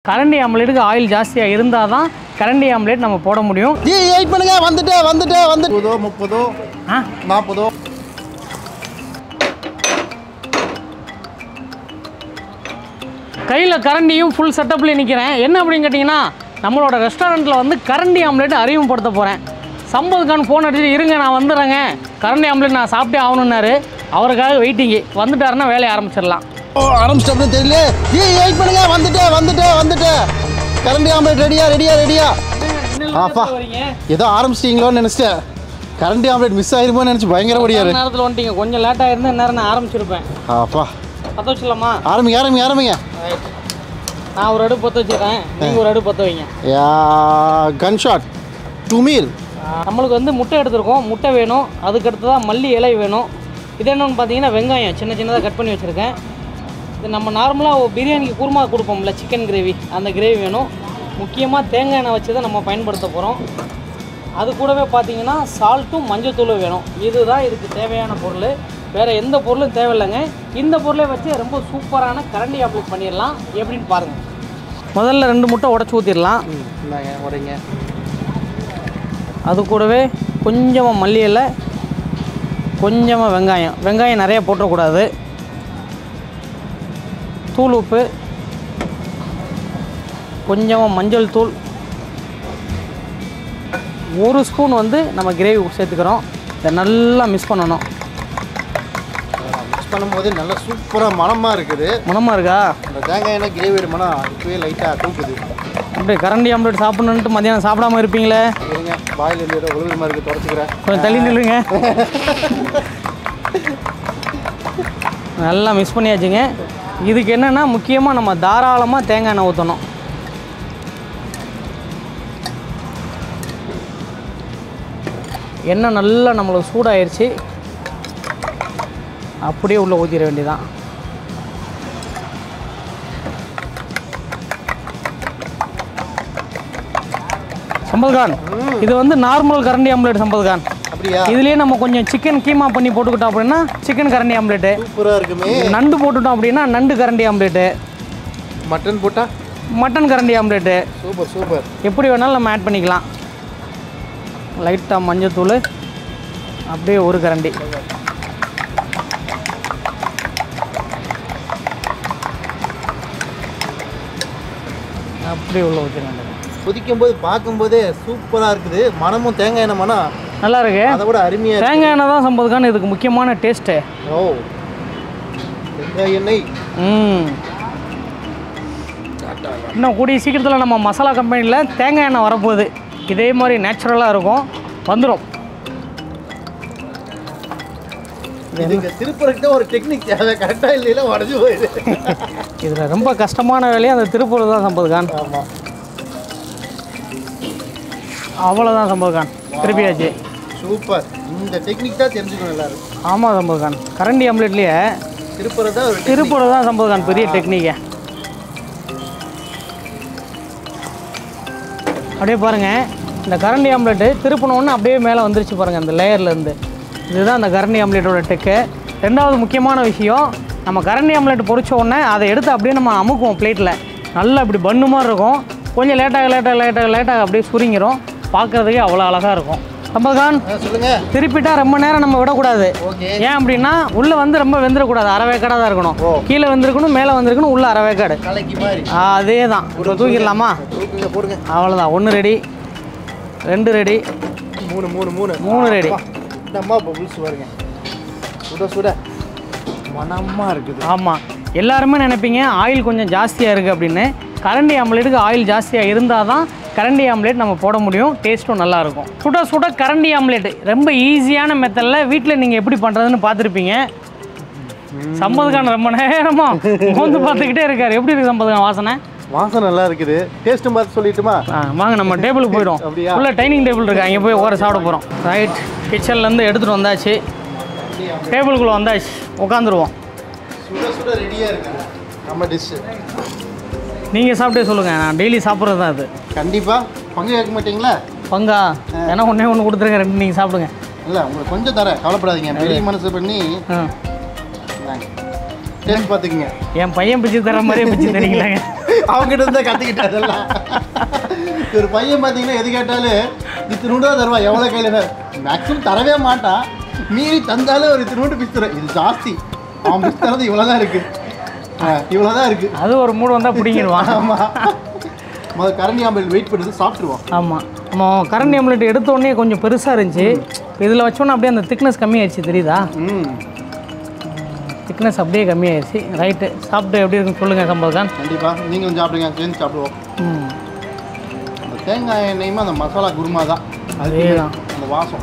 கரண்டி ஆம்லேட்டுக்கு ஆயில் ஜாஸ்தியாக இருந்தால் தான் கரண்டி ஆம்லேட் நம்ம போட முடியும் ஜி வெயிட் பண்ணுங்க வந்துட்டு வந்துட்டு வந்து முப்பதோ முப்பதோ ஆ நாற்பதோ கையில் கரண்டியும் ஃபுல் செட்டப்லேயே நிற்கிறேன் என்ன அப்படின்னு கேட்டிங்கன்னா நம்மளோட ரெஸ்டாரண்ட்டில் வந்து கரண்டி ஆம்லேட் அறிமுகப்படுத்த போகிறேன் சம்பத் கான் ஃபோன் அடிச்சுட்டு இருங்க நான் வந்துடுறேங்க கரண்டி ஆம்லேட் நான் சாப்பிட்டே ஆகணுன்னாரு அவருக்காக வெயிட்டிங்கு வந்துட்டாருன்னா வேலையை ஆரம்பிச்சிடலாம் ஓ ஆரம்பிச்சிட்டோம்னு தெரியல ஜி வெயிட் பண்ணுங்க வந்துட்டு வந்துட்டு வந்துட்டு கரண்டி ஆம்லேட் ரெடியா ரெடியா ரெடியா ஆப்பா ஏதோ ஆரம்பிச்சிட்டீங்களோன்னு நினச்சிட்டேன் கரண்டி ஆம்லேட் மிஸ் ஆயிருமோன்னு நினச்சி பயங்கர ஓடியாரு நேரத்தில் வந்துட்டீங்க கொஞ்சம் லேட்டாக இருந்தால் நேரம் நான் ஆரம்பிச்சிருப்பேன் ஆப்பா பற்ற வச்சிடலாமா ஆரம்பிங்க ஆரம்பிங்க ஆரம்பிங்க நான் ஒரு அடுப்பு பற்ற வச்சிடுறேன் நீங்கள் ஒரு அடுப்பு பற்ற வைங்க யா கன் ஷாட் டூ மீல் நம்மளுக்கு வந்து முட்டை எடுத்திருக்கோம் முட்டை வேணும் அதுக்கடுத்து தான் மல்லி இலை வேணும் இது என்னன்னு பார்த்தீங்கன்னா வெங்காயம் சின்ன சின்னதாக கட் பண்ணி வச்சுருக்கேன் இது நம்ம நார்மலாக பிரியாணிக்கு குருமா கொடுப்போம்ல சிக்கன் கிரேவி அந்த கிரேவி வேணும் முக்கியமாக தேங்காய் எண்ணெய் வச்சு தான் நம்ம பயன்படுத்த போகிறோம் அது கூடவே பார்த்தீங்கன்னா சால்ட்டும் மஞ்சத்தூளும் வேணும் இதுதான் இதுக்கு தேவையான பொருள் வேறு எந்த பொருளும் தேவையில்லைங்க இந்த பொருளை வச்சு ரொம்ப சூப்பரான கரண்டி ஆப்ரேட் பண்ணிடலாம் எப்படின்னு பாருங்கள் முதல்ல ரெண்டு முட்டை உடச்சி ஊற்றிடலாம் இந்தாங்க உடைங்க அது கூடவே கொஞ்சமாக மல்லி இலை கொஞ்சமாக வெங்காயம் வெங்காயம் நிறைய போட்டுறக்கூடாது தூள் உப்பு கொஞ்சமாக மஞ்சள் தூள் ஒரு ஸ்பூன் வந்து நம்ம கிரேவி சேர்த்துக்கிறோம் இதை நல்லா மிக்ஸ் பண்ணணும் மிக்ஸ் பண்ணும்போது நல்லா சூப்பராக மணமாக இருக்குது மனமாக இருக்கா அந்த தேங்காய் எண்ணெய் கிரேவி மனம் இப்போயே லைட்டாக தூக்குது அப்படியே கரண்டி ஆம்லேட் சாப்பிடணுன்ட்டு மத்தியானம் சாப்பிடாம இருப்பீங்களே இருங்க பாயில் இருந்து ஏதோ ஒழுங்கு மாதிரி இருக்குது தொடச்சிக்கிறேன் கொஞ்சம் தள்ளி நில்லுங்க நல்லா மிக்ஸ் பண்ணியாச்சுங்க இதுக்கு என்னென்னா முக்கியமாக நம்ம தாராளமாக தேங்காய் எண்ணெய் ஊற்றணும் எண்ணெய் நல்லா நம்மளுக்கு சூடாயிருச்சு அப்படியே உள்ளே ஊற்றிட வேண்டியதான் சம்பத்கான் இது வந்து நார்மல் கரண்டி ஆம்லேட் சம்பத்கான் அப்படியா இதுலயே நம்ம கொஞ்சம் சிக்கன் கீமா பண்ணி போட்டுக்கிட்டோம் அப்படின்னா சிக்கன் கரண்டி ஆம்லேட்டு சூப்பராக இருக்குமே நண்டு போட்டுட்டோம் அப்படின்னா நண்டு கரண்டி ஆம்லேட்டு மட்டன் போட்டா மட்டன் கரண்டி ஆம்லேட்டு சூப்பர் சூப்பர் எப்படி வேணாலும் நம்ம ஆட் பண்ணிக்கலாம் லைட்டாக மஞ்சத்தூள் அப்படியே ஒரு கரண்டி அப்படியே உள்ள ஊற்றிட வேண்டியது கொதிக்கும் போது பார்க்கும்போதே சூப்பராக இருக்குது மனமும் தேங்காய் எண்ணெய் மனம் நல்லா இருக்கு அதை விட அருமையாக தேங்காய் எண்ணெய் தான் சம்பதுக்கான இதுக்கு முக்கியமான டேஸ்ட்டு ஓ தேங்காய் எண்ணெய் ம் இன்னும் கூடிய சீக்கிரத்தில் நம்ம மசாலா கம்பெனியில் தேங்காய் எண்ணெய் வரப்போகுது இதே மாதிரி நேச்சுரலாக இருக்கும் வந்துடும் இதுக்கு திருப்பறக்கு தான் ஒரு டெக்னிக் தேவை கரெக்டாக இல்லைன்னா உடஞ்சி போயிடுது இதில் ரொம்ப கஷ்டமான வேலையை அந்த திருப்பூர் தான் சம்பதுகான் ஆமாம் அவ்வளோதான் சம்பதுகான் திருப்பியாச்சு சூப்பர் இந்த டெக்னிக் தான் தெரிஞ்சுக்கணும் எல்லாரும் ஆமாம் சம்பதுகான் கரண்டி ஆம்லேட்லேயே திருப்பறது தான் ஒரு திருப்பூர் தான் சம்பதுகான் பெரிய டெக்னிக்கு அப்படியே பாருங்கள் இந்த கரண்டி ஆம்லேட்டு திருப்பினோன்னு அப்படியே மேலே வந்துருச்சு பாருங்கள் அந்த லேயர்லேருந்து இதுதான் அந்த கரண்டி ஆம்லேட்டோட டெக்கு ரெண்டாவது முக்கியமான விஷயம் நம்ம கரண்டி ஆம்லேட் பொரிச்ச உடனே அதை எடுத்து அப்படியே நம்ம அமுக்குவோம் பிளேட்டில் நல்லா இப்படி பண்ணு மாதிரி இருக்கும் கொஞ்சம் லேட்டாக லேட்டாக லேட்டாக லேட்டாக அப்படியே சுருங்கிரும் பார்க்குறதுக்கே அவ்வளோ அழகாக இருக்கும் சம்பதுகான் ஆ, சொல்லுங்க திருப்பிட்டா ரொம்ப நேரம் நம்ம விடக்கூடாது ஓகே ஏன் அப்படின்னா உள்ளே வந்து ரொம்ப வெந்துடக்கூடாது அரை வேக்காடாக தான் இருக்கணும் ஓ. கீழே வெந்திருக்கணும் மேலே வந்திருக்கணும் உள்ள அரை வேக்காடு கலக்கி மாதிரி அதே தான் இப்போ தூக்கிடலாமா தூக்குங்க போடுங்க அவ்வளோதான் ஒன்று ரெடி ரெண்டு ரெடி மூணு மூணு மூணு மூணு ரெடி அம்மா இப்போ புதுசு பாருங்க சுட சுட மனமாக இருக்குது ஆமாம் எல்லாருமே நினைப்பீங்க ஆயில் கொஞ்சம் ஜாஸ்தியாக இருக்குது அப்படின்னு கரண்டி ஆம்லேட்டுக்கு ஆயில் ஜாஸ்தியாக இருந்தால் தான் கரண்டி ஆம்லேட் நம்ம போட முடியும் டேஸ்ட்டும் நல்லாயிருக்கும் சுட சுட கரண்டி ஆம்லேட் ரொம்ப ஈஸியான மெத்தடில் வீட்டில் நீங்கள் எப்படி பண்ணுறதுன்னு பார்த்துருப்பீங்க சம்பதுக்கான ரொம்ப நேரமாக மோந்து பார்த்துக்கிட்டே இருக்காரு எப்படி இருக்கு சம்பதுக்கான வாசனை வாசனை நல்லா இருக்குது டேஸ்ட்டும் பார்த்து சொல்லிட்டுமா ஆ, வாங்க நம்ம டேபிளுக்கு போயிடும் அப்படியா? உள்ள டைனிங் டேபிள் இருக்கு அங்கே போய் உட்கார சாப்பிட போகிறோம் ரைட் கிச்சன்லேருந்து எடுத்துகிட்டு வந்தாச்சு டேபிளுக்குள்ளே வந்தாச்சு உட்காந்துருவோம் சுட சுட ரெடியாக இருக்குது நம்ம டிஷ்ஷு நீங்கள் சாப்பிட்டே சொல்லுங்கள் நான் டெய்லி சாப்பிட்றது தான் அது கண்டிப்பாக பங்கு கேட்க மாட்டீங்களா பங்கா ஏன்னா ஒன்றே ஒன்று கொடுத்துருங்க ரெண்டு நீங்கள் சாப்பிடுங்க இல்லை உங்களுக்கு கொஞ்சம் தரேன் கவலைப்படாதீங்க பெரிய மனசு பண்ணி ஆ டேஸ்ட் பார்த்துக்குங்க என் பையன் பிச்சு தர மாதிரியே பிச்சு தரீங்களாங்க அவங்ககிட்ட இருந்தா கற்றுக்கிட்டேன் அதெல்லாம் ஒரு பையன் பார்த்தீங்கன்னா எது கேட்டாலும் இத்தினூண்டு தான் தருவான் எவ்வளோ கையில் மேக்ஸிமம் தரவே மாட்டான் மீறி தந்தாலும் ஒரு இத்தினூண்டு பிஸ் தரும் இது ஜாஸ்தி அவன் பிஸ் தரது இவ்வளோ தான் இருக்கு இவ்வளோ தான் இருக்கு அது ஒரு மூடு வந்தால் பிடிங்கிடுவான் ஆமாம் முதல்ல கரண்டி ஆம்பல் வெயிட் பண்ணிட்டு சாப்பிட்ருவோம் ஆமாம் நம்ம கரண்ட் ஆம்லெட் எடுத்த உடனே கொஞ்சம் பெருசாக இருந்துச்சு இதில் வச்சோன்னா அப்படியே அந்த திக்னஸ் கம்மியாயிடுச்சு தெரியுதா ம் திக்னஸ் அப்படியே கம்மியாயிடுச்சு ரைட்டு சாப்பிட்டு எப்படி இருக்குன்னு சொல்லுங்கள் சம்பத்கான் கண்டிப்பாக நீங்களும் சாப்பிடுங்க சேர்ந்து சாப்பிடுவோம் ம் அந்த தேங்காய் எண்ணெயுமே அந்த மசாலா குருமா தான் அதேதான். அந்த வாசம்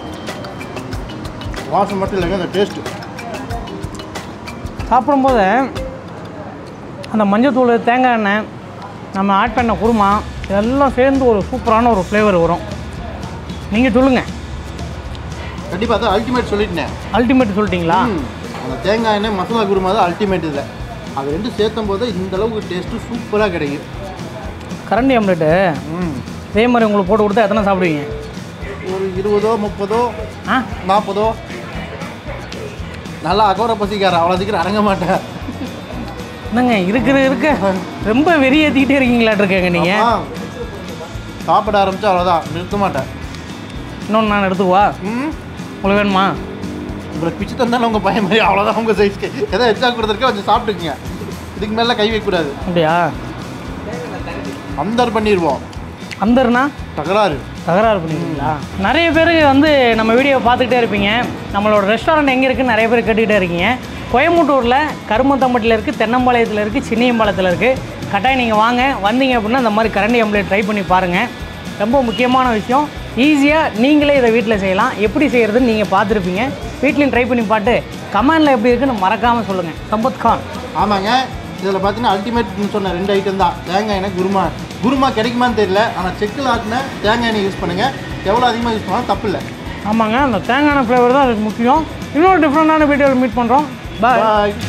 வாசம் மட்டும் இல்லைங்க அந்த டேஸ்ட்டு சாப்பிடும்போது அந்த மஞ்சத்தூள் தேங்காய் எண்ணெய் நம்ம ஆட் பண்ண குருமா இதெல்லாம் சேர்ந்து ஒரு சூப்பரான ஒரு ஃப்ளேவர் வரும் நீங்கள் சொல்லுங்கள் கண்டிப்பாக தான் அல்டிமேட் சொல்லிட்டேன் அல்டிமேட் சொல்லிட்டீங்களா ம். அந்த தேங்காய் எண்ணெய் மசாலா குருமா தான் அல்டிமேட் இல்லை அது ரெண்டும் சேர்த்தும் போது இந்த அளவுக்கு டேஸ்ட்டு சூப்பராக கிடைக்கும் கரண்டி ஆம்லெட்டு ம் இதே மாதிரி உங்களுக்கு போட்டு கொடுத்தா எத்தனை சாப்பிடுவீங்க ஒரு இருபதோ முப்பதோ ஆ நாற்பதோ நல்லா அகோர பசிக்கார அவ்வளோ சீக்கிரம் அடங்க மாட்டேன் என்னங்க இருக்கிற இருக்க ரொம்ப வெறி ஏற்றிக்கிட்டே இருக்கீங்களாட்டு இருக்கேங்க நீங்கள் ஆமா. சாப்பிட ஆரம்பிச்சா அவ்வளோதான் நிறுத்த மாட்டேன் இன்னொன்று நான் எடுத்துக்குவா ம் உங்களுக்கு வேணுமா உங்களுக்கு பிச்சு தந்தாலும் உங்கள் பையன் மாதிரி அவ்வளோதான் உங்கள் சைஸ்க்கு ஏதோ எக்ஸ்ட்ரா கொடுத்துருக்கா கொஞ்சம் சாப்பிட்டுக்குங்க இதுக்கு மேலே கை வைக்கக்கூடாது அப்படியா அந்தர் பண்ணிடுவோம் அந்தர்னா தகராறு தகராறு பண்ணிங்களா நிறைய பேர் வந்து நம்ம வீடியோவை பார்த்துக்கிட்டே இருப்பீங்க நம்மளோட ரெஸ்டாரண்ட் எங்கே இருக்குன்னு நிறைய பேர் கேட்டுக்கிட்டே இருக்கீங்க கோயம்புத்தூரில் கருமத்தம்பட்டியில் இருக்குது தென்னம்பாளையத்தில் இருக்குது சின்னியம்பாளையத்தில் இருக்குது கட்டாயம் நீங்கள் வாங்க வந்தீங்க அப்படின்னா இந்த மாதிரி கரண்டி ஆம்லேட் ட்ரை பண்ணி பாருங்கள் ரொம்ப முக்கியமான விஷயம் ஈஸியாக நீங்களே இதை வீட்டில் செய்யலாம் எப்படி செய்கிறதுன்னு நீங்கள் பார்த்துருப்பீங்க வீட்லேயும் ட்ரை பண்ணி பார்த்து கமெண்டில் எப்படி இருக்குன்னு மறக்காமல் சொல்லுங்கள் சம்பத் கான் ஆமாங்க இதில் பார்த்தீங்கன்னா அல்டிமேட்னு சொன்ன ரெண்டு ஐட்டம் தான் தேங்காய் எண்ணெய் குருமா குருமா கிடைக்குமான்னு தெரியல ஆனால் செக்கில் ஆட்டின தேங்காய் எண்ணெய் யூஸ் பண்ணுங்கள் எவ்வளோ அதிகமாக யூஸ் பண்ணாலும் தப்பு இல்லை ஆமாங்க அந்த தேங்காய் ஃப்ளேவர் தான் அதுக்கு முக்கியம் இன்னொரு டிஃப்ரெண்டான வீடியோவில் மீட் பண்ணுறோம் பாய் பாய்